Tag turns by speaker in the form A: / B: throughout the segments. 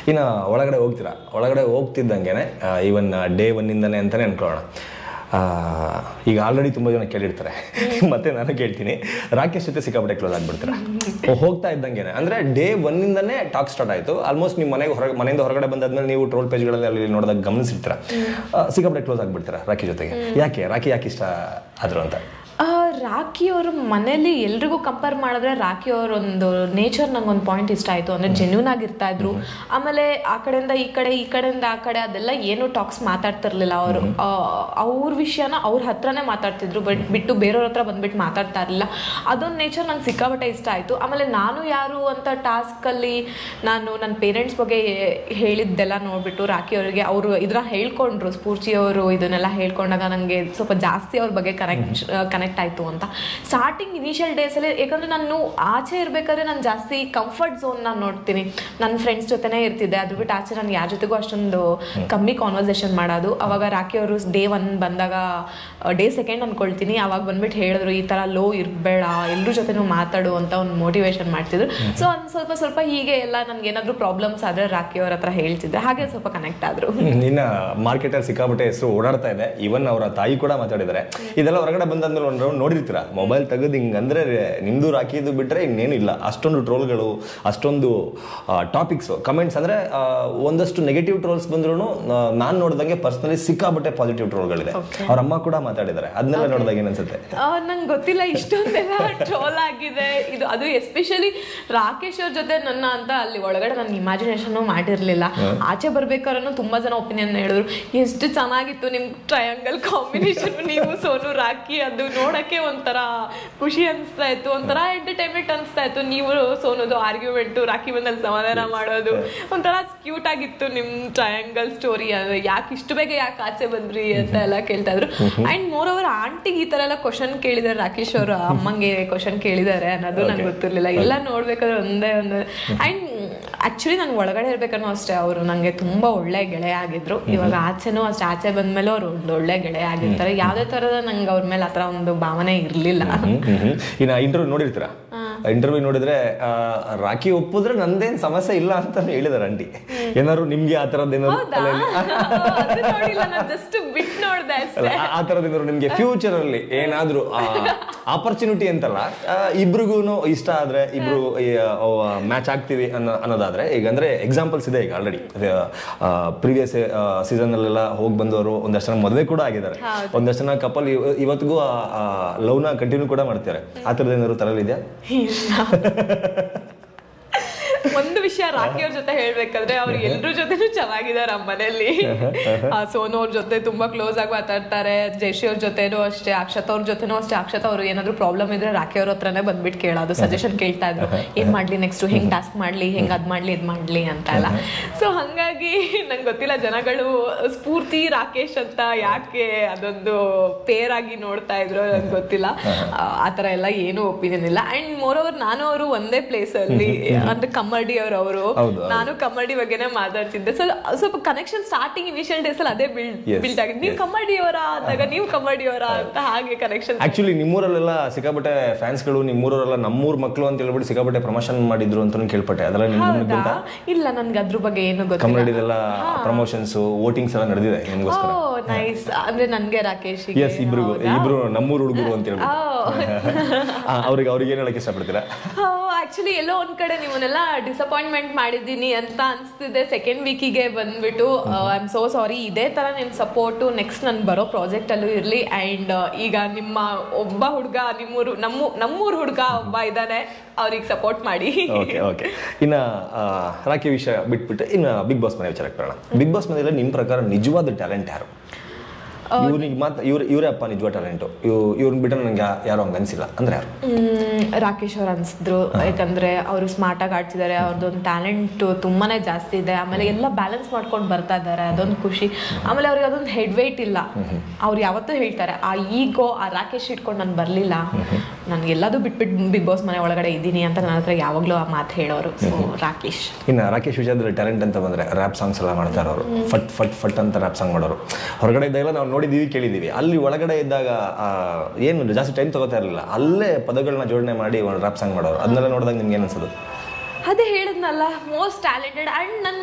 A: ಇನ್ನು ಒಳಗಡೆ ಹೋಗ್ತೀರಾ ಒಳಗಡೆ ಹೋಗ್ತಿದ್ದಂಗೆ ಈವನ್ ಡೇ ಒನ್ನಿಂದನೇ ಅಂತಲೇ ಅನ್ಕೊಳ್ಳೋಣ ಆ, ಈಗ ಆಲ್ರೆಡಿ ತುಂಬ ಜನ ಕೇಳಿರ್ತಾರೆ ಮತ್ತೆ ನಾನು ಕೇಳ್ತೀನಿ ರಾಕೇಶ್ ಜೊತೆ ಸಿಕ್ಕಾಪಟ್ಟೆ ಕ್ಲೋಸ್ ಆಗ್ಬಿಡ್ತೀರಾ ಓ, ಹೋಗ್ತಾ ಇದ್ದಂಗೆನೆ ಅಂದರೆ ಡೇ ಒನ್ನಿಂದನೇ ಟಾಕ್ ಸ್ಟಾರ್ಟ್ ಆಯಿತು ಆಲ್ಮೋಸ್ಟ್ ನಿಮ್ಮ ಮನೆಗೆ ಹೊರಗೆ ಮನೆಯಿಂದ ಹೊರಗಡೆ ಬಂದಾದ್ಮೇಲೆ ನೀವು ಟ್ರೋಲ್ ಪೇಜ್ಗಳಲ್ಲಿ ಅಲ್ಲಿ ನೋಡಿದಾಗ ಗಮನಿಸಿರ್ತೀರ ಆ, ಸಿಕ್ಕಾಪಟ್ಟೆ ಕ್ಲೋಸ್ ಆಗ್ಬಿಡ್ತೀರಾ ರಾಕಿ ಜೊತೆಗೆ ಯಾಕೆ ರಾಕಿ ಯಾಕೆ ಇಷ್ಟ ಆದ್ರು ಅಂತ
B: ಆ, ರಾಖಿ ಅವರು ಮನೇಲಿ ಎಲ್ರಿಗೂ ಕಂಪೇರ್ ಮಾಡಿದ್ರೆ ರಾಖಿ ಅವ್ರ ಒಂದು ನೇಚರ್ ನಂಗೆ ಒಂದು ಪಾಯಿಂಟ್ ಇಷ್ಟ ಆಯ್ತು ಅಂದ್ರೆ ಜೆನ್ಯೂನ್ ಆಗಿರ್ತಾ ಇದ್ರು ಆಮೇಲೆ ಆ ಕಡೆಯಿಂದ ಈ ಕಡೆ ಈ ಕಡೆಯಿಂದ ಆ ಕಡೆ ಅದೆಲ್ಲ ಏನು ಟಾಕ್ಸ್ ಮಾತಾಡ್ತಿರ್ಲಿಲ್ಲ ಅವರು ಅವ್ರ ವಿಷಯನ ಅವ್ರ ಹತ್ರನೇ ಮಾತಾಡ್ತಿದ್ರು ಬಟ್ ಬಿಟ್ಟು ಬೇರೆಯವ್ರ ಹತ್ರ ಬಂದ್ಬಿಟ್ಟು ಮಾತಾಡ್ತಾ ಇರಲಿಲ್ಲ ಅದೊಂದು ನೇಚರ್ ನಂಗೆ ಸಿಕ್ಕಾಪಟ್ಟೆ ಇಷ್ಟ ಆಯ್ತು ಆಮೇಲೆ ನಾನು ಯಾರು ಅಂತ ಟಾಸ್ಕ್ ಅಲ್ಲಿ ನಾನು ನನ್ನ ಪೇರೆಂಟ್ಸ್ ಬಗ್ಗೆ ಹೇಳಿದ್ದೆಲ್ಲ ನೋಡ್ಬಿಟ್ಟು ರಾಖಿ ಅವರಿಗೆ ಅವರು ಇದನ್ನ ಹೇಳ್ಕೊಂಡ್ರು ಸ್ಫೂರ್ತಿ ಅವರು ಇದನ್ನೆಲ್ಲ ಹೇಳ್ಕೊಂಡಾಗ ನನಗೆ ಸ್ವಲ್ಪ ಜಾಸ್ತಿ ಅವ್ರ ಬಗ್ಗೆ ಕನೆಕ್ಟ್ ಕನೆಕ್ಟ್ ಆಯ್ತು ಅಂತ ಸ್ಟಾರ್ಟಿಂಗ್ ಇನಿಷಿಯಲ್ ಡೇಸಲ್ಲಿ ಯಾಕಂದ್ರೆ ನಾನು ಆಚೆ ಇರಬೇಕಾದ್ರೆ ನಾನು ಜಾಸ್ತಿ ಕಂಫರ್ಟ್ ಝೋನ್ ನಾನು ನೋಡ್ತೀನಿ ನನ್ನ ಫ್ರೆಂಡ್ಸ್ ಜೊತೆನೇ ಇರ್ತಿದ್ದೆ ಅದು ಬಿಟ್ಟು ಆಚೆ ನಾನು ಯಾರ ಜೊತೆಗೂ ಅಷ್ಟೊಂದು ಕಮ್ಮಿ ಕಾನ್ವರ್ಸೇಷನ್ ಮಾಡೋದು ಅವಾಗ ರಾಖಿ ಅವರು ಡೇ ಒನ್ ಬಂದಾಗ ಡೇ ಸೆಕೆಂಡ್ ಅನ್ಕೊಳ್ತೀನಿ ಅವಾಗ ಬಂದ್ಬಿಟ್ಟು ಹೇಳಿದ್ರು ಈ ಥರ ಲೋ ಇರಬೇಡ ಎಲ್ಲರ ಜೊತೆನೂ ಮಾತಾಡು ಅಂತ ಒಂದು ಮೋಟಿವೇಶನ್ ಮಾಡ್ತಿದ್ರು ಸೊ ಒಂದು ಸ್ವಲ್ಪ ಸ್ವಲ್ಪ ಹೀಗೆ ಎಲ್ಲ ನನ್ಗೆ ಏನಾದರೂ ಪ್ರಾಬ್ಲಮ್ಸ್ ಆದರೆ ರಾಖಿ ಅವ್ರ ಹತ್ರ ಹೇಳ್ತಿದ್ದೆ ಹಾಗೆ ಸ್ವಲ್ಪ ಕನೆಕ್ಟ್ ಆದರು
A: ಇನ್ನ ಮಾರ್ಕೆಟಲ್ಲಿ ಸಿಕ್ಕಾಪಟ್ಟೆ ಹೆಸರು ಓಡಾಡ್ತಾ ಇದೆ ಈವನ್ ಅವರ ತಾಯಿ ಕೂಡ ಮಾತಾಡಿದ್ದಾರೆ ಇದೆಲ್ಲ ಹೊರಗಡೆ ಬಂದಾದ್ಮೇಲೆ ಒಂದು ರೌಂಡ್ ನೋಡಿರ್ತೀರಾ ಮೊಬೈಲ್ ತೆಗೆದು ಹಿಂಗೆ ಅಂದ್ರೆ ನಿಮ್ದು ರಾಕಿದು ಬಿಟ್ರೆ ಇನ್ನೇನು ಇಲ್ಲ ಅಷ್ಟೊಂದು ಟ್ರೋಲ್ಗಳು ಅಷ್ಟೊಂದು ಟಾಪಿಕ್ಸ್ ಕಮೆಂಟ್ಸ್ ಅಂದ್ರೆ ಆ, ಒಂದಷ್ಟು ನೆಗೆಟಿವ್ ಟ್ರೋಲ್ಸ್ ಬಂದ್ರು ನಾನು ನೋಡಿದಂಗೆ ಪರ್ಸನಲಿ ಸಿಕ್ಕಾಪಟ್ಟೆ ಪಾಸಿಟಿವ್ ಟ್ರೋಲ್ಗಳಿದೆ ಅವ್ರ ಅಮ್ಮ ಕೂಡ ಮಾತಾಡಿದ್ದಾರೆ ಅದನ್ನೆಲ್ಲ ನೋಡಿದಾಗ ಏನನ್ಸುತ್ತೆ
B: ನಂಗೆ ಗೊತ್ತಿಲ್ಲ ಇಷ್ಟೊಂದೆಲ್ಲ ಟ್ರೋಲ್ ಆಗಿದೆ ಇದು ಅದು ಎಸ್ಪೆಷಲಿ ರಾಕೇಶ್ ಅವ್ರ ಜೊತೆ ನನ್ನ ಅಂತ ಅಲ್ಲಿ ಒಳಗಡೆ ನನ್ನ ಇಮ್ಯಾಜಿನೇಷನ್ ಮಾಡಿರ್ಲಿಲ್ಲ ಆಚೆ ಬರ್ಬೇಕಾದ್ರೂ ತುಂಬಾ ಜನ ಒಪಿನಿಯನ್ ಹೇಳಿದ್ರು ಎಷ್ಟು ಚೆನ್ನಾಗಿತ್ತು ನಿಮ್ ಟ್ರಯಾಂಗಲ್ ಕಾಂಬಿನೇಷನ್ ನೀವು ಸೋನು ರಾಕಿ ಅದು ನೋಡಕ್ಕೆ ಒಂಥರ ಖುಷಿ ಅನಿಸ್ತಾ ಇತ್ತು ಒಂಥರ ಎಂಟರ್ಟೈನ್ಮೆಂಟ್ ಅನಿಸ್ತಾ ಇತ್ತು ನೀವು ಸೋನೋದು ಆರ್ಗ್ಯುಮೆಂಟು ರಾಖಿ ಬಂದಲ್ಲಿ ಸಮಾಧಾನ ಮಾಡೋದು ಒಂಥರ ಕ್ಯೂಟ್ ಆಗಿತ್ತು ನಿಮ್ ಟ್ರಯಾಂಗಲ್ ಸ್ಟೋರಿ ಯಾಕೆ ಇಷ್ಟು ಬೇಗ ಯಾಕೆ ಆಚೆ ಬಂದ್ರಿ ಅಂತ ಎಲ್ಲ ಕೇಳ್ತಾ ಇದ್ರು ಅಂಡ್ ಮೋರ್ ಓವರ್ ಆಂಟಿಗೆ ಈ ತರ ಎಲ್ಲ ಕ್ವಶನ್ ಕೇಳಿದಾರೆ ರಾಕೇಶ್ ಅವರು ಅಮ್ಮಂಗೆ ಕ್ವಶನ್ ಕೇಳಿದ್ದಾರೆ ಅನ್ನೋದು ನಂಗೆ ಗೊತ್ತಿರ್ಲಿಲ್ಲ ಎಲ್ಲ ನೋಡ್ಬೇಕಾದ್ರೆ ಒಂದೇ ಒಂದು ಅಂಡ್ ಆಕ್ಚುಲಿ ನನ್ಗೆ ಒಳಗಡೆ ಇರ್ಬೇಕಾದ್ರೂ ಅಷ್ಟೇ ಅವರು ನಂಗೆ ತುಂಬಾ ಒಳ್ಳೆ ಗೆಳೆಯ ಆಗಿದ್ರು ಇವಾಗ ಆಚೆನೂ ಅಷ್ಟೇ ಆಚೆ ಬಂದ್ಮೇಲೆ ಅವ್ರು ಒಂದು ಒಳ್ಳೆ ಗೆಳೆಯ ಆಗಿರ್ತಾರೆ ಯಾವ್ದೇ ತರದ ನಂಗೆ ಅವ್ರ ಮೇಲೆ ಆತರ ಒಂದು ಭಾವನೆ ಇರ್ಲಿಲ್ಲ
A: ಹ್ಮ್, ಹ್ಮ್, ಹ್ಮ್. ಇನ್ನ ಇಂಟರ್ವ್ಯೂ ನೋಡಿರ್ತೀರಾ ಇಂಟರ್ವ್ಯೂ ನೋಡಿದ್ರೆ ಆ, ರಾಖಿ ಒಪ್ಪಿದ್ರೆ ನಂದೇನ್ ಸಮಸ್ಯೆ ಇಲ್ಲ ಅಂತ ಹೇಳಿದಾರೆ ಆಂಟಿ ಏನಾದ್ರು ನಿಮ್ಗೆ ಆ ಥರದ್ದು ಏನಾದ್ರು
B: ಹೌದಾ ಅದು ನೋಡಿಲ್ಲ ನಾನು ಜಸ್ಟ್ ಬಿಟ್ ನೋಡ್ದೆ ಅಷ್ಟೇ
A: ಅಲ್ಲ, ಆ- ಆ ಥರದ್ದು ಏನಾದ್ರು ನಿಮ್ಗೆ ಫ್ಯೂಚರ್ ಅಲ್ಲಿ ಏನಾದ್ರೂ ಆಪರ್ಚುನಿಟಿ ಅಂತಲ್ಲ ಇಬ್ರಿಗೂ ಇಷ್ಟ ಆದ್ರೆ ಇಬ್ರು ಮ್ಯಾಚ್ ಆಗ್ತೀವಿ ಅನ್ನೋ ಅನ್ನೋದಾದ್ರೆ ಈಗ ಅಂದ್ರೆ ಎಕ್ಸಾಂಪಲ್ಸ್ ಇದೆ ಈಗ ಆಲ್ರೆಡಿ ಪ್ರೀವಿಯಸ್ ಸೀಸನ್ ಅಲ್ಲೆಲ್ಲ ಹೋಗಿ ಬಂದವರು ಒಂದಷ್ಟು ಜನ ಮದುವೆ ಕೂಡ ಆಗಿದ್ದಾರೆ ಒಂದಷ್ಟು ಜನ ಕಪಲ್ ಇವತ್ತಿಗೂ ಲವ್ನ ಕಂಟಿನ್ಯೂ ಕೂಡ ಮಾಡ್ತಾರೆ ಆ ಥರದ್ದು ಏನಾದ್ರು ತರಲಿದೆಯಾ
B: ಒಂದು ವಿಷಯ ರಾಖಿ ಅವ್ರ ಜೊತೆ ಹೇಳ್ಬೇಕಾದ್ರೆ ಅವ್ರು ಎಲ್ರ ಜೊತೆನೂ ಚೆನ್ನಾಗಿದ್ದಾರೆ ನಮ್ಮ ಮನೆಯಲ್ಲಿ ಆ, ಸೋನು ಅವ್ರ ಜೊತೆ ತುಂಬಾ ಕ್ಲೋಸ್ ಆಗಿ ಮಾತಾಡ್ತಾರೆ ಜಯಶ್ರೀ ಅವ್ರ ಜೊತೆನೂ ಅಷ್ಟೇ ಅಕ್ಷತಾ ಅವ್ರ ಜೊತೆನೂ ಅಷ್ಟೇ ಅಕ್ಷತಾ ಅವ್ರು ಏನಾದ್ರು ಪ್ರಾಬ್ಲಮ್ ಇದ್ರೆ ರಾಖಿ ಅವ್ರ ಹತ್ರನೇ ಬಂದ್ಬಿಟ್ಟು ಕೇಳೋದು ಸಜೆಷನ್ ಕೇಳ್ತಾ ಇದ್ರು ಏನ್ ಮಾಡ್ಲಿ ನೆಕ್ಸ್ಟ್ ಹೆಂಗ್ ಟಾಸ್ಕ್ ಮಾಡ್ಲಿ ಹೆಂಗ್ ಅದ್ ಮಾಡ್ಲಿ ಇದ್ ಮಾಡ್ಲಿ ಅಂತ ಎಲ್ಲ ಸೊ ಹಂಗಾಗಿ ನಂಗೆ ಗೊತ್ತಿಲ್ಲ ಜನಗಳು ಸ್ಫೂರ್ತಿ ರಾಕೇಶ್ ಅಂತ ಯಾಕೆ ಅದೊಂದು ಪೇರ್ ಆಗಿ ನೋಡ್ತಾ ಇದ್ರು ನಂಗೆ ಗೊತ್ತಿಲ್ಲ ಆ, ಆ ತರ ಎಲ್ಲ ಏನು ಒಪಿನಿಯನ್ ಇಲ್ಲ ಅಂಡ್ ಮೋರ್ ಓವರ್ ನಾನು ಅವರು ಒಂದೇ ಪ್ಲೇಸ್ ಅಲ್ಲಿ ಅಂದ್ರೆ ಕಮ್ಮಡಿ ಅವ್ರು ಅವರು
A: ಹೌದು,
B: ನಾನು ಕಮ್ಮಡಿ ಬಗ್ಗೆನೇ ಮಾತಾಡ್ತಿದ್ದೆ ಸೊ ಸ್ವಲ್ಪ ಕನೆಕ್ಷನ್ ಸ್ಟಾರ್ಟಿಂಗ್ ಇನಿಷಿಯಲ್ ಡೇಸ್ ಅಲ್ಲಿ ಅದೇ ಬಿಲ್ಡ್
A: Yes,
B: ಬಿಲ್ಡ್ ಆಗಿದೆ ನೀವು ಕಮ್ಮಡಿಯವರ ಅಂದಾಗ ನೀವು ಕಮ್ಮಡಿಯವರ ಅಂತ ಹಾಗೆ ಕನೆಕ್ಷನ್
A: ಆಕ್ಚುಲಿ ನಿಮ್ಮೂರಲ್ಲೆಲ್ಲ ಸಿಕ್ಕಾಪಟ್ಟೆ ಫ್ಯಾನ್ಸ್ಗಳು ನಿಮ್ಮೂರವರೆಲ್ಲ ನಮ್ಮೂರ್ ಮಕ್ಕಳು ಅಂತ ಹೇಳ್ಬಿಟ್ಟು ಸಿಕ್ಕಾಪಟ್ಟೆ ಪ್ರಮೋಷನ್ ಮಾಡಿದ್ರು ಅಂತ ಕೇಳ್ಪಟ್ಟೆ ಅದೆಲ್ಲ ನಿಮ್ಗೆ
B: ಹೌದಾ
A: ಗೊತ್ತಾ
B: ಇಲ್ಲ ನನ್ಗೆ ಅದ್ರ ಬಗ್ಗೆ ಏನು ಗೊತ್ತಿಲ್ಲ
A: ಕನ್ನಡಿದೆಲ್ಲ ಪ್ರಮೋಷನ್ಸ್ ವೋಟಿಂಗ್ಸ್ ಎಲ್ಲ ನಡೆದಿದೆ ನಿಮ್ಗೋಸ್ಕರ
B: ಓ ನೈಸ್ ಅಂದ್ರೆ ನನ್ಗೆ ರಾಕೇಶ್
A: ಎಸ್ ಇಬ್ರಿಗೂ ಇಬ್ರು ನಮ್ಮೂರ್ ಹುಡುಗರು ಅಂತ ಹೇಳ್ಬಿಟ್ಟು ಆ, ಅವ್ರಿಗೆ ಅವ್ರಿಗೆ ಏನ್ ಹೇಳಕ್ ಇಷ್ಟಪಡ್ತೀರಾ
B: ಆಕ್ಚುಲಿ ಎಲ್ಲೋ ಒಂದ್ ಕಡೆ ನಿಮ್ಮನ್ನೆಲ್ಲ ಡಿಸಪಾಯಿಂಟ್ಮೆಂಟ್ ಮಾಡಿದ್ದೀನಿ ಅಂತ ಅನ್ಸ್ತಿದೆ ಸೆಕೆಂಡ್ ವೀಕಿಗೆ ಬಂದ್ಬಿಟ್ಟು ಐ ಆಮ್ ಸೋ ಸಾರಿ ಇದೇ ತರ ನಿಮ್ ಸಪೋರ್ಟು ನೆಕ್ಸ್ಟ್ ನನ್ ಬರೋ ಪ್ರಾಜೆಕ್ಟ್ ಅಲ್ಲೂ ಇರ್ಲಿ ಅಂಡ್ ಈಗ ನಿಮ್ಮ ಒಬ್ಬ ಹುಡುಗ ನಿಮ್ಮೂರು ನಮ್ಮ ನಮ್ಮೂರ್ ಹುಡುಗ ಒಬ್ಬ ಇದ್ದಾನೆ ಅವ್ರಿಗೆ ಸಪೋರ್ಟ್ ಮಾಡಿ
A: ಓಕೆ ಓಕೆ ಇನ್ನ ಆ, ರಾಕಿ ವಿಷಯ ಬಿಟ್ಬಿಟ್ಟು ಇನ್ನ ಬಿಗ್ ಬಾಸ್ ಮನೆ ವಿಚಾರಕ್ಕೆ ಬರೋಣ ಬಿಗ್ ಬಾಸ್ ಮನೆಯಲ್ಲಿ ನಿಮ್ ಪ್ರಕಾರ ನಿಜವಾದ ಟ್ಯಾಲೆಂಟ್ ಯಾರು ಇವ್ರಿಗೆ ಮಾತ್ರ ಇವ್ರ ಇವರೇ ಅಪ್ಪ ನಿಜವಾದ ಟ್ಯಾಲೆಂಟು ಇವ್ ಇವ್ರನ್ನ ಬಿಟ್ಟರೆ ನಂಗೆ ಯಾರು ಹಂಗೆ ಅನ್ಸಿಲ್ಲ ಅಂದ್ರೆ ಯಾರು
B: ಮ್, ರಾಕೇಶ್ ಅವ್ರು ಅನ್ಸಿದ್ರು ಯಾಕಂದ್ರೆ ಅವರು ಸ್ಮಾರ್ಟ್ ಆಗಿ ಆಡ್ತಿದ್ದಾರೆ ಅವ್ರದ್ದೊಂದು ಟ್ಯಾಲೆಂಟ್ ತುಂಬಾನೇ ಜಾಸ್ತಿ ಇದೆ ಆಮೇಲೆ ಎಲ್ಲ ಬ್ಯಾಲೆನ್ಸ್ ಮಾಡ್ಕೊಂಡು ಬರ್ತಾ ಇದ್ದಾರೆ ಅದೊಂದು ಖುಷಿ ಆಮೇಲೆ ಅವ್ರಿಗೆ ಅದೊಂದು ಹೆಡ್ ವೆಯ್ಟ್ ಇಲ್ಲ ಅವ್ರು ಯಾವತ್ತೂ ಹೇಳ್ತಾರೆ ಆ ಈಗೋ ಆ ರಾಕೇಶ್ ಇಟ್ಕೊಂಡು ನಾನು ಬರಲಿಲ್ಲ ನಾನು ಎಲ್ಲದೂ ಬಿಟ್ಬಿಟ್ಟು ಬಿಗ್ ಬಾಸ್ ಮನೆ ಒಳಗಡೆ ಇದ್ದೀನಿ ಅಂತ ನನ್ನ ಹತ್ರ ಯಾವಾಗಲೂ ಆ ಮಾತು ಹೇಳೋರು ಸೊ ರಾಕೇಶ್
A: ಇನ್ನು ರಾಕೇಶ್ ವಿಜಯದಲ್ಲಿ ಟ್ಯಾಲೆಂಟ್ ಅಂತ ಬಂದ್ರೆ ರ್ಯಾಪ್ ಸಾಂಗ್ಸ್ ಎಲ್ಲ ಮಾಡ್ತಾರೆ ಅವರು ಫಟ್ ಫಟ್ ಫಟ್ ಅಂತ ರ್ಯಾಪ್ ಸಾಂಗ್ ಮಾಡೋರು ಹೊರಗಡೆ ಇದ್ದಾಗೆಲ್ಲ ನಾವು ನೋಡಿದೀವಿ ಕೇಳಿದೀವಿ ಅಲ್ಲಿ ಒಳಗಡೆ ಇದ್ದಾಗ ಆ, ಏನು ಜಾಸ್ತಿ ಟೈಮ್ ತಗೋತಾ ಇರಲಿಲ್ಲ ಅಲ್ಲೇ ಪದಗಳನ್ನ ಜೋಡಣೆ ಮಾಡಿ ಒಂದು ರ್ಯಾಪ್ ಸಾಂಗ್ ಮಾಡೋರು ಅದನ್ನೆಲ್ಲ ನೋಡಿದಾಗ ನಿಮ್ಗೆ ಏನು ಅನ್ಸೋದು
B: ಅದೇ ಹೇಳಿದ್ನಲ್ಲ ಮೋಸ್ಟ್ ಟ್ಯಾಲೆಂಟೆಡ್ ಅಂಡ್ ನನಗೆ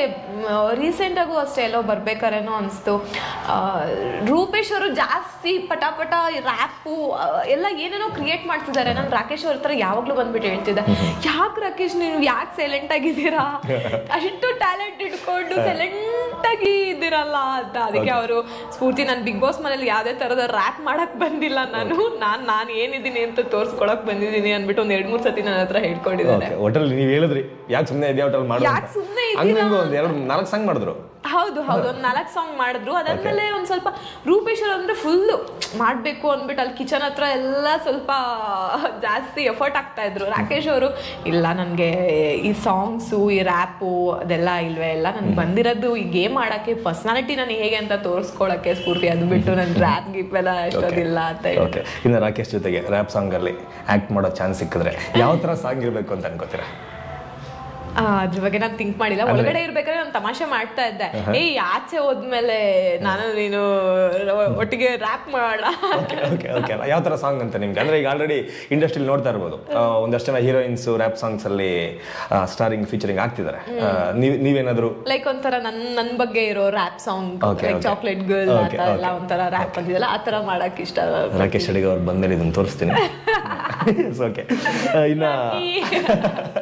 B: ರೀಸೆಂಟಾಗೂ ಅಷ್ಟೇ ಎಲ್ಲೋ ಬರ್ಬೇಕಾರೇನೋ ಅನಿಸ್ತು ರೂಪೇಶ್ ಅವರು ಜಾಸ್ತಿ ಪಟ ಪಟ ರ್ಯಾಪು ಎಲ್ಲ ಏನೇನೋ ಕ್ರಿಯೇಟ್ ಮಾಡ್ತಿದ್ದಾರೆ ನಾನು ರಾಕೇಶ್ ಅವ್ರ ಹತ್ರ ಯಾವಾಗಲೂ ಬಂದ್ಬಿಟ್ಟು ಹೇಳ್ತಿದ್ದೆ ಯಾಕೆ ರಾಕೇಶ್ ನೀವು ಯಾಕೆ ಸೈಲೆಂಟ್ ಆಗಿದ್ದೀರಾ ಅಷ್ಟು ಟ್ಯಾಲೆಂಟ್ ಇಟ್ಕೊಂಡು ಸೈಲೆಂಟ್ ಆಗಿ ಇದ್ದೀರಲ್ಲ ಅಂತ ಅದಕ್ಕೆ ಅವರು ಸ್ಫೂರ್ತಿ ನಾನು ಬಿಗ್ ಬಾಸ್ ಮನೇಲಿ ಯಾವುದೇ ಥರದ ರ್ಯಾಪ್ ಮಾಡಕ್ ಬಂದಿಲ್ಲ ನಾನು ನಾನು ನಾನು ಏನಿದ್ದೀನಿ ಅಂತ ತೋರಿಸ್ಕೊಳಕ್ ಬಂದಿದ್ದೀನಿ ಅಂದ್ಬಿಟ್ಟು ಒಂದು ಎರಡು ಮೂರು ಸತಿ ನನ್ನ ಹತ್ರ ಹೇಳ್ಕೊಂಡಿದ್ದಾರೆ
A: ಓಕೆ ಒಟ್ಟಲ್ಲಿ ನೀವು ಹೇಳಿದ್ರಿ ಯಾಕೆ ಸುಮ್ಮನೆ ಇದೆಯಾ ಒಟ್ಟಲ್ಲಿ ಮಾಡು
B: ಯಾಕ್ ಸುಮ್ನೆ
A: ಹಂಗಂಗು ಒಂದು ಎರಡು ನಾಲ್ಕು ಸಾಂಗ್ ಮಾಡಿದ್ರು
B: ಹೌದು ಹೌದು ಒಂದು ನಾಲ್ಕು ಸಾಂಗ್ ಮಾಡಿದ್ರು ಅದಾದ್ಮೇಲೆ ಒಂದು ಸ್ವಲ್ಪ ರೂಪೇಶ್ ಅವ್ರು ಅಂದ್ರೆ ಫುಲ್ಲು ಮಾಡಬೇಕು ಅಂದ್ಬಿಟ್ಟು ಅಲ್ಲಿ ಕಿಚನ್ ಹತ್ರ ಎಲ್ಲ ಸ್ವಲ್ಪ ಜಾಸ್ತಿ ಎಫರ್ಟ್ ಆಗ್ತಾ ಇದ್ರು ರಾಕೇಶ್ ಅವರು ಇಲ್ಲ ನನಗೆ ಈ ಸಾಂಗ್ಸು ಈ ರ್ಯಾಪು ಅದೆಲ್ಲ ಇಲ್ವೇ ಇಲ್ಲ ನನ್ಗೆ ಬಂದಿರೋದು ಈ ಗೇಮ್ ಆಡೋಕ್ಕೆ ಪರ್ಸನಾಲಿಟಿ ನಾನು ಹೇಗೆ ಅಂತ ತೋರಿಸ್ಕೊಳಕ್ಕೆ ಸ್ಫೂರ್ತಿ ಅದು ಬಿಟ್ಟು ನನ್ನ ರ್ಯಾಪ್ ಗಿಪ್ ಎಲ್ಲ ಅಷ್ಟೊಂದಿಲ್ಲ ಅಂತ ಹೇಳಿ
A: ಓಕೆ ಇನ್ನು ರಾಕೇಶ್ ಜೊತೆಗೆ ರ್ಯಾಪ್ ಸಾಂಗಲ್ಲಿ ಆ್ಯಕ್ಟ್ ಮಾಡೋ ಚಾನ್ಸ್ ಸಿಕ್ಕಿದ್ರೆ ಯಾವ ಥರ ಸಾಂಗ್ ಇರಬೇಕು ಅಂತ ಅನ್ಕೋತೀರಾ
B: ಆ, ಅದ್ರ ಬಗ್ಗೆ ನಾನು ಥಿಂಕ್ ಮಾಡಿಲ್ಲ ಒಳಗಡೆ ಇರ್ಬೇಕಾದ್ರೆ ನಾನು ತಮಾಷೆ ಮಾಡ್ತಾ ಇದ್ದೆ ಏಯ್ ಆಚೆ ಹೋದ್ಮೇಲೆ ನಾನು ನೀನು ಒಟ್ಟಿಗೆ ರ್ಯಾಪ್ ಮಾಡೋಣ
A: ಓಕೆ ಓಕೆ ಓಕೆ ಯಾವ ಥರ ಸಾಂಗ್ ಅಂತ ನಿಮ್ಗೆ ಅಂದರೆ ಈಗ ಆಲ್ರೆಡಿ ಇಂಡಸ್ಟ್ರಿಲಿ ನೋಡ್ತಾ ಇರ್ಬೋದು ಆ, ಒಂದಷ್ಟು ಜನ ಹೀರೋಯಿನ್ಸು ರ್ಯಾಪ್ ಸಾಂಗ್ಸಲ್ಲಿ ಸ್ಟಾರಿಂಗ್ ಫೀಚರಿಂಗ್ ಆಗ್ತಿದ್ದಾರೆ ಆ, ನೀವ್ ನೀವೇನಾದರೂ
B: ಲೈಕ್ ಒಂಥರ ನನ್ ನನ್ ಬಗ್ಗೆ ಇರೋ rap song
A: Okay,
B: like
A: okay.
B: Chocolate girl
A: Okay,
B: ಆತರ ಎಲ್ಲ
A: okay.
B: ಒಂಥರ ರ್ಯಾಪ್ ಬಂದಿದೆಲ್ಲ ಆ ತರ ಮಾಡಕ್ ಇಷ್ಟ
A: ರಾಕೇಶ್ ಅಡಿಗೆ ಅವ್ರು ಬಂದ್ಮೇಲೆ ಇದನ್ನು ತೋರಿಸ್ತೀನಿ ಓಕೆ ಇನ್ನು